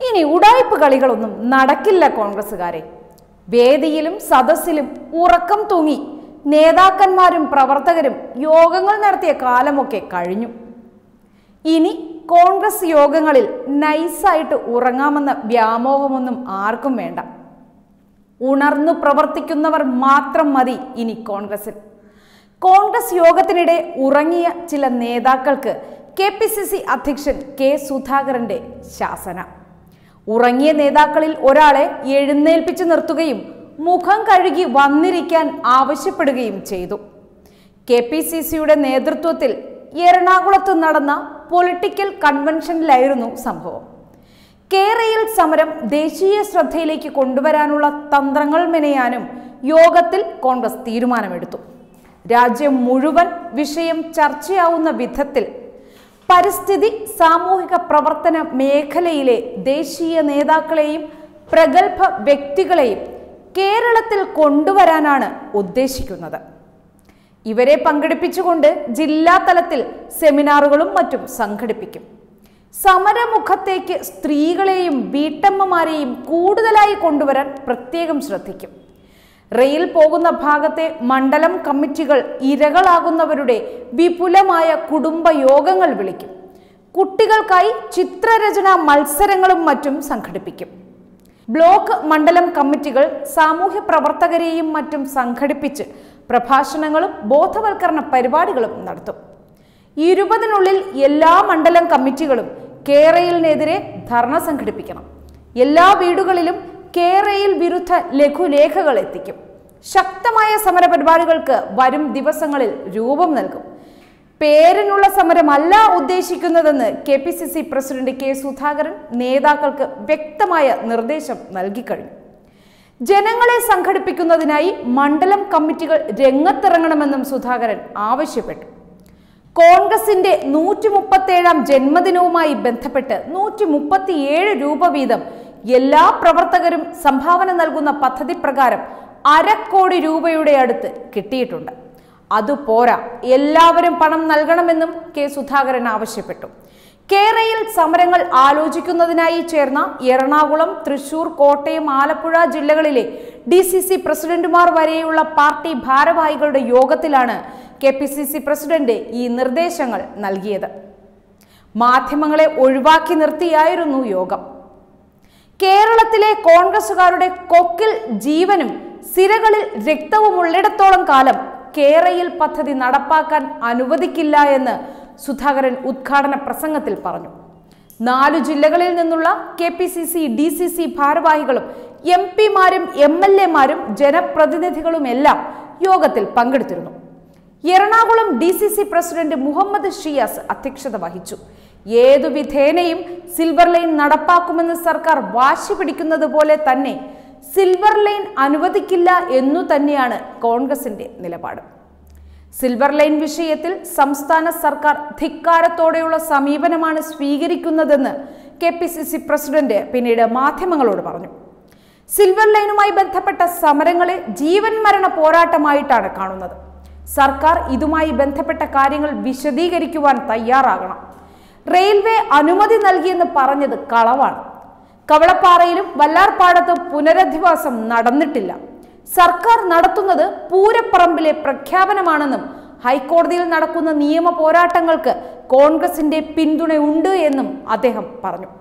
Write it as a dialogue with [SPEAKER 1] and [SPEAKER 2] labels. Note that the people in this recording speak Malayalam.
[SPEAKER 1] ഇനി ഉടായ്പ കളികളൊന്നും നടക്കില്ല കോൺഗ്രസ്സുകാരെ വേദിയിലും സദസ്സിലും ഉറക്കം തൂങ്ങി നേതാക്കന്മാരും പ്രവർത്തകരും യോഗങ്ങൾ നടത്തിയ കാലമൊക്കെ കഴിഞ്ഞു ഇനി കോൺഗ്രസ് യോഗങ്ങളിൽ നൈസായിട്ട് ഉറങ്ങാമെന്ന വ്യാമോഹമൊന്നും ആർക്കും വേണ്ട ഉണർന്നു പ്രവർത്തിക്കുന്നവർ മാത്രം മതി ഇനി കോൺഗ്രസിൽ കോൺഗ്രസ് യോഗത്തിനിടെ ഉറങ്ങിയ ചില നേതാക്കൾക്ക് കെ പി സി സി അധ്യക്ഷൻ കെ സുധാകരന്റെ ശാസന ഉറങ്ങിയ നേതാക്കളിൽ ഒരാളെ എഴുന്നേൽപ്പിച്ചു നിർത്തുകയും മുഖം കഴുകി വന്നിരിക്കാൻ ആവശ്യപ്പെടുകയും ചെയ്തു കെ പി സി സിയുടെ നേതൃത്വത്തിൽ എറണാകുളത്ത് നടന്ന പൊളിറ്റിക്കൽ കൺവെൻഷനിലായിരുന്നു സംഭവം കേരയിൽ സമരം ദേശീയ ശ്രദ്ധയിലേക്ക് കൊണ്ടുവരാനുള്ള തന്ത്രങ്ങൾ മെനയാനും യോഗത്തിൽ കോൺഗ്രസ് തീരുമാനമെടുത്തു രാജ്യം മുഴുവൻ വിഷയം ചർച്ചയാവുന്ന വിധത്തിൽ പരിസ്ഥിതി സാമൂഹിക പ്രവർത്തന മേഖലയിലെ ദേശീയ നേതാക്കളെയും പ്രഗത്ഭ വ്യക്തികളെയും കേരളത്തിൽ കൊണ്ടുവരാനാണ് ഉദ്ദേശിക്കുന്നത് ഇവരെ പങ്കെടുപ്പിച്ചുകൊണ്ട് ജില്ലാ തലത്തിൽ സെമിനാറുകളും മറ്റും സംഘടിപ്പിക്കും സമരമുഖത്തേക്ക് സ്ത്രീകളെയും വീട്ടമ്മമാരെയും കൂടുതലായി കൊണ്ടുവരാൻ പ്രത്യേകം ശ്രദ്ധിക്കും റെയിൽ പോകുന്ന ഭാഗത്തെ മണ്ഡലം കമ്മിറ്റികൾ ഇരകളാകുന്നവരുടെ വിപുലമായ കുടുംബ യോഗങ്ങൾ വിളിക്കും കുട്ടികൾക്കായി ചിത്രരചന മത്സരങ്ങളും മറ്റും സംഘടിപ്പിക്കും ബ്ലോക്ക് മണ്ഡലം കമ്മിറ്റികൾ സാമൂഹ്യ പ്രവർത്തകരെയും മറ്റും സംഘടിപ്പിച്ച് പ്രഭാഷണങ്ങളും ബോധവൽക്കരണ പരിപാടികളും നടത്തും ഇരുപതിനുള്ളിൽ എല്ലാ മണ്ഡലം കമ്മിറ്റികളും കേരളിനെതിരെ ധർണ സംഘടിപ്പിക്കണം എല്ലാ വീടുകളിലും കേരയിൽ വിരുദ്ധ ലഘുലേഖകൾ എത്തിക്കും ശക്തമായ സമരപരിപാടികൾക്ക് വരും ദിവസങ്ങളിൽ രൂപം നൽകും പേരിനുള്ള സമരമല്ല ഉദ്ദേശിക്കുന്നതെന്ന് K P C C president K Sudhakaran നേതാക്കൾക്ക് വ്യക്തമായ നിർദ്ദേശം നൽകിക്കഴിഞ്ഞു ജനങ്ങളെ സംഘടിപ്പിക്കുന്നതിനായി മണ്ഡലം കമ്മിറ്റികൾ രംഗത്തിറങ്ങണമെന്നും സുധാകരൻ ആവശ്യപ്പെട്ടു കോൺഗ്രസിന്റെ നൂറ്റി മുപ്പത്തേഴാം ജന്മദിനവുമായി ബന്ധപ്പെട്ട് നൂറ്റി മുപ്പത്തിയേഴ് രൂപ വീതം എല്ലാ പ്രവർത്തകരും സംഭാവന നൽകുന്ന പദ്ധതി പ്രകാരം അരക്കോടി രൂപയുടെ അടുത്ത് കിട്ടിയിട്ടുണ്ട് അതുപോരാ എല്ലാവരും പണം നൽകണമെന്നും കെ സുധാകരൻ ആവശ്യപ്പെട്ടു കേരയിൽ സമരങ്ങൾ ആലോചിക്കുന്നതിനായി ചേർന്ന എറണാകുളം തൃശൂർ കോട്ടയം ആലപ്പുഴ ജില്ലകളിലെ ഡി സി സി പ്രസിഡന്റുമാർ വരെയുള്ള പാർട്ടി ഭാരവാഹികളുടെ യോഗത്തിലാണ് K P C C president ഈ നിർദ്ദേശങ്ങൾ നൽകിയത് മാധ്യമങ്ങളെ ഒഴിവാക്കി നിർത്തിയായിരുന്നു യോഗം കേരളത്തിലെ കോൺഗ്രസുകാരുടെ കൊക്കിൽ ജീവനും സിരകളിൽ രക്തവും ഉള്ളിടത്തോളം കാലം കേരയിൽ പദ്ധതി നടപ്പാക്കാൻ അനുവദിക്കില്ല എന്ന് സുധാകരൻ ഉദ്ഘാടന പ്രസംഗത്തിൽ പറഞ്ഞു നാലു ജില്ലകളിൽ നിന്നുള്ള K P C C D C C ഭാരവാഹികളും എം പിമാരും എം എൽ എമാരും ജനപ്രതിനിധികളുമെല്ലാം യോഗത്തിൽ പങ്കെടുത്തിരുന്നു Ernakulam D C C president Muhammad Shiyas അധ്യക്ഷത വഹിച്ചു ഏതു വിധേനയും സിൽവർ ലൈൻ നടപ്പാക്കുമെന്ന് സർക്കാർ വാശി പിടിക്കുന്നത് പോലെ തന്നെ സിൽവർ ലൈൻ അനുവദിക്കില്ല എന്നു തന്നെയാണ് കോൺഗ്രസിന്റെ നിലപാട് സിൽവർ ലൈൻ വിഷയത്തിൽ സംസ്ഥാന സർക്കാർ ധിക്കാരത്തോടെയുള്ള സമീപനമാണ് സ്വീകരിക്കുന്നതെന്ന് K P C C president പിന്നീട് മാധ്യമങ്ങളോട് പറഞ്ഞു സിൽവർ ലൈനുമായി ബന്ധപ്പെട്ട സമരങ്ങളെ ജീവൻ മരണ പോരാട്ടമായിട്ടാണ് കാണുന്നത് സർക്കാർ ഇതുമായി ബന്ധപ്പെട്ട കാര്യങ്ങൾ വിശദീകരിക്കുവാൻ തയ്യാറാകണം റെയിൽവേ അനുമതി നൽകിയെന്ന് പറഞ്ഞത് കളവാണ് കവളപ്പാറയിലും വല്ലാർപാടത്തും പുനരധിവാസം നടന്നിട്ടില്ല സർക്കാർ നടത്തുന്നത് പൂരപ്പറമ്പിലെ പ്രഖ്യാപനമാണെന്നും ഹൈക്കോടതിയിൽ നടക്കുന്ന നിയമ പോരാട്ടങ്ങൾക്ക് കോൺഗ്രസിന്റെ പിന്തുണയുണ്ട് എന്നും അദ്ദേഹം പറഞ്ഞു